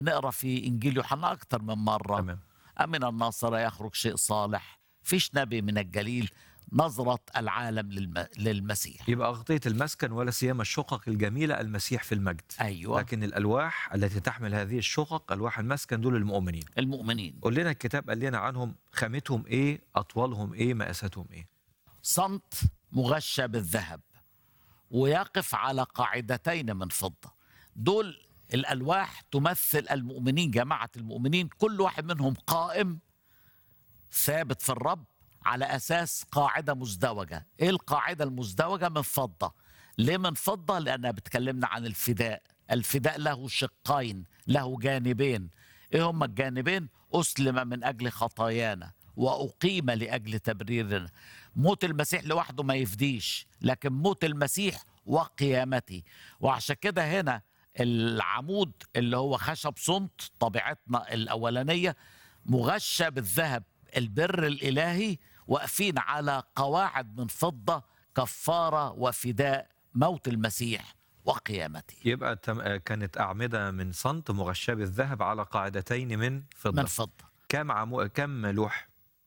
نقرا في انجيل يوحنا اكثر من مره تمام أمن الناصرة يخرج شيء صالح فيش نبي من الجليل نظرة العالم للم... للمسيح يبقى أغطية المسكن ولا سيما الشقق الجميلة المسيح في المجد أيوة لكن الألواح التي تحمل هذه الشقق ألواح المسكن دول المؤمنين المؤمنين قول لنا الكتاب قال لنا عنهم خامتهم إيه أطوالهم إيه مقاساتهم إيه صمت مغشى بالذهب ويقف على قاعدتين من فضة دول الألواح تمثل المؤمنين جماعة المؤمنين كل واحد منهم قائم ثابت في الرب على أساس قاعدة مزدوجة إيه القاعدة المزدوجة من فضة ليه من فضة لأنها بتكلمنا عن الفداء الفداء له شقين له جانبين إيه هما الجانبين أسلم من أجل خطايانا وأقيم لأجل تبريرنا موت المسيح لوحده ما يفديش لكن موت المسيح وقيامته وعشان كده هنا العمود اللي هو خشب صمت طبيعتنا الأولانية مغشى بالذهب البر الإلهي واقفين على قواعد من فضة كفارة وفداء موت المسيح وقيامته يبقى تم... آه، كانت أعمدة من صنط مغشاة بالذهب على قاعدتين من فضة من فضة كم عمو... كم لوح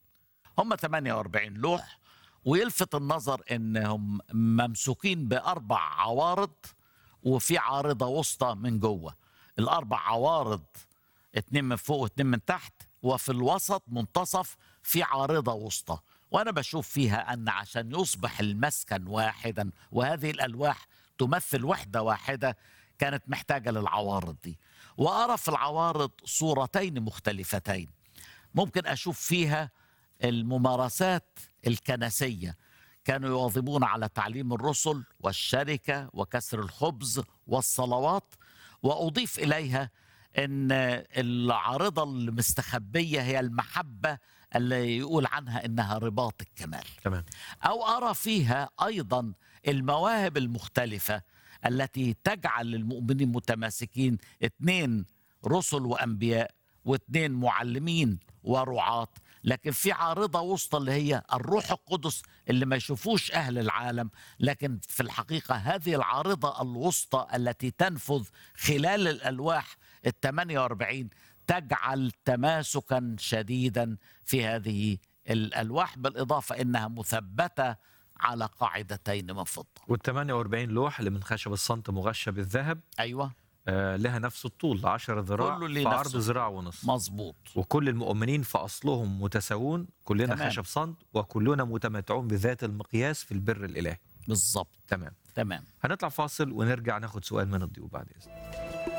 هم 48 لوح ويلفت النظر انهم ممسوكين باربع عوارض وفي عارضه وسطى من جوه الاربع عوارض اتنين من فوق واتنين من تحت وفي الوسط منتصف في عارضه وسطى وانا بشوف فيها ان عشان يصبح المسكن واحدا وهذه الالواح تمثل وحده واحده كانت محتاجه للعوارض دي وارى في العوارض صورتين مختلفتين ممكن اشوف فيها الممارسات الكنسيه كانوا يواظبون على تعليم الرسل والشركه وكسر الخبز والصلوات واضيف اليها ان العارضه المستخبيه هي المحبه اللي يقول عنها انها رباط الكمال تمام او ارى فيها ايضا المواهب المختلفه التي تجعل المؤمنين متماسكين اثنين رسل وانبياء واثنين معلمين ورعاة لكن في عارضة وسطى اللي هي الروح القدس اللي ما يشوفوش أهل العالم لكن في الحقيقة هذه العارضة الوسطى التي تنفذ خلال الألواح ال 48 تجعل تماسكا شديدا في هذه الألواح بالإضافة إنها مثبتة على قاعدتين من فضة وال 48 لوح اللي من خشب الصنط مغشى بالذهب أيوة آه لها نفس الطول 10 ذراع كله في ليه عرض نفسه. ذراع ونص مظبوط وكل المؤمنين في أصلهم متساوون كلنا تمام. خشب صنط وكلنا متمتعون بذات المقياس في البر الإلهي بالظبط تمام تمام هنطلع فاصل ونرجع ناخد سؤال من الضيوف بعد إذن